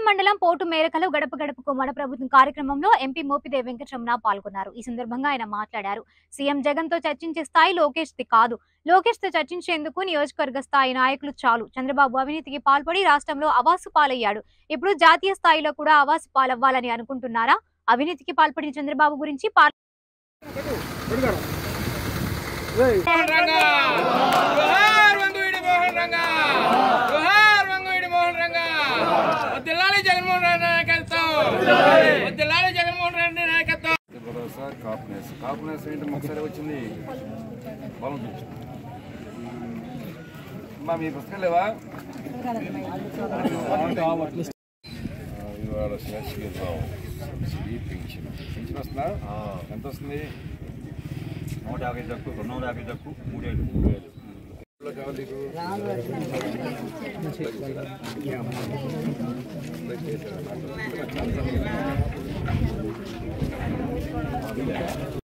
మండలం పోటు మేరకలో గడప గడపకు మన ప్రభుత్వం కార్యక్రమంలో ఎంపీ మోపిదేవి వెంకటరమణ పాల్గొన్నారు ఈ సందర్భంగా ఆయన మాట్లాడారు సీఎం జగన్ తో చర్చించే స్థాయి లోకేష్ ది కాదు లోకేష్ తో చర్చించేందుకు నియోజకవర్గ స్థాయి నాయకులు చాలు చంద్రబాబు అవినీతికి పాల్పడి రాష్ట్రంలో అవాసు పాలయ్యాడు ఇప్పుడు జాతీయ స్థాయిలో కూడా అవాసు పాలవ్వాలని అనుకుంటున్నారా అవినీతికి పాల్పడిన చంద్రబాబు గురించి పార్- మోహన్ రంగా జోహార్ వంగువీడి మోహన్ రంగా జోహార్ వంగువీడి మోహన్ రంగా వద్దిల్లాలి జగన్మోహన్ రెడ్డి నాయకత్వం వద్దిల్లాలి జగన్మోహన్ రెడ్డి నాయకత్వం భరోసా కాపునేస్ కాపునేస్ ఏంటి ఒకసారి వచ్చింది బలం చూపించు మా మీ పుస్తకం లేవా ఇవాళ శేషగిరిరావు సబ్సిడీ పెన్షన్ పెన్షన్ వస్తుందా ఎంత వస్తుంది నూట యాభై దక్కు రెండు వందల యాభై దక్కు మూడేళ్ళు మూడు వేలు ఎప్పుడు కావాలి నీకు?